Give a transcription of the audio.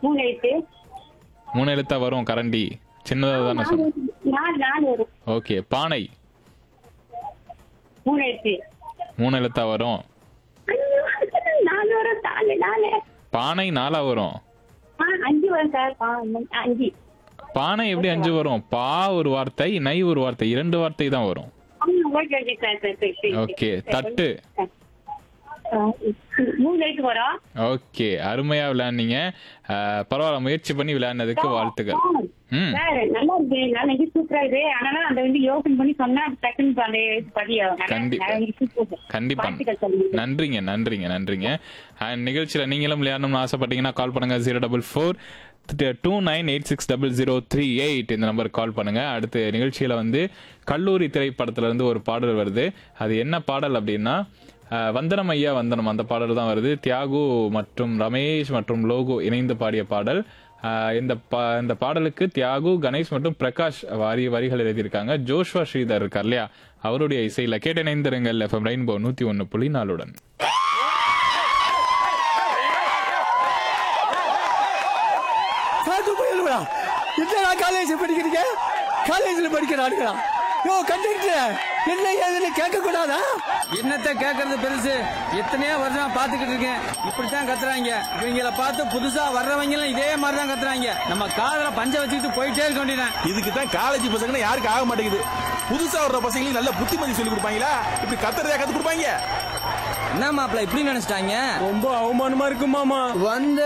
மூணு எழுத்து மூணு எழுத்தா வரும் கரண்டி சின்னதா தானே நாலு சொல் நாலு நாலு வரும் ஓகே பானை மூணு எழுத்து மூணு எழுத்தா வரும் ஐயோ, நாலு வரும் நாலு நாலு பானை நாலா வரும் ஆ அஞ்சு வரும் சார் ஆ, அஞ்சு பானை எப்படி அஞ்சு வரும் பா ஒரு வார்த்தை நை ஒரு வார்த்தை இரண்டு வார்த்தை தான் வரும் ஆ, ஓகே ஓகே சார் சரி சரி சரி ஓகே தட்டு ஆ, மூணு எழுத்து வரும் ஓகே அருமையா விளையாடுனீங்க அஹ், பரவாயில்ல முயற்சி பண்ணி விளையாடினதுக்கு வாழ்த்துக்கள் ம் சார் நல்லா இருக்கு நல்லா இருக்கு சூப்பரா இருக்கு ஆனால அந்த வந்து யோசனை பண்ணி சொன்னா டக்குன்னு அந்த எழுத்து பதியும் நல்லா- கண்டிப்பா. நல்லா இருக்கு, சூப்பர். கண்டிப்பா வாழ்த்துக்கள் சொல்லுங்க நன்றிங்க நன்றிங்க நன்றிங்க அண்ட் நிகழ்ச்சியில் நீங்களும் விளையாடணும்னு ஆசைப்பட்டீங்கன்னா கால் பண்ணுங்க zero double four two nine eight six double zero three eight இந்த நம்பருக்கு கால் பண்ணுங்க அடுத்து நிகழ்ச்சியில் வந்து கல்லூரி திரைப்படத்துல இருந்து ஒரு பாடல் வருது அது என்ன பாடல் அப்படின்னா அஹ், வந்தனம் ஐயா வந்தனம் அந்த பாடல் தான் வருது தியாகு மற்றும் ரமேஷ் மற்றும் லோகு இணைந்து பாடிய பாடல் அஹ், இந்த பா இந்த பாடலுக்கு தியாகு கணேஷ் மற்றும் பிரகாஷ் வாரி வரிகள் எழுதியிருக்காங்க ஜோஷ்வா ஸ்ரீதர் இருக்கார் இல்லையா அவருடைய இசையில கேட்டு இணைந்திருங்கள் எஃப்எம் ரெயின்போ நூத்தி ஒன்னு புள்ளி நாலுடன் சாத்து போயிடுவா என்னடா காலேஜ் படிக்கிறீங்க காலேஜ்ல படிக்கிறானுங்களா யோ கண்டக்டர் என்ன ஏதுன்னு கேட்க கூடாதா என்னத்த கேக்குறது பெருசு எத்தனையோ வருஷமா பாத்துக்கிட்டு இருக்கேன் இப்படித்தான் கத்துறாங்க இவங்கள பார்த்து புதுசா வர்றவங்க எல்லாம் இதே மாதிரி தான் கத்துறாங்க நம்ம காதுல பஞ்ச வச்சுக்கிட்டு போயிட்டே இருக்க வேண்டியதான் இதுக்கு தான் காலேஜ் பசங்கன்னா யாருக்கு ஆக மாட்டேங்குது புதுசா வர்ற பசங்களுக்கு நல்ல புத்திமதி சொல்லி கொடுப்பாங்களா இப்படி கத்துறதா கத்து கொடுப்பாங்க என்ன மாப்பிள்ள இப்படி நினைச்சிட்டாங்க ரொம்ப அவமானமா இருக்கு மாமா வந்து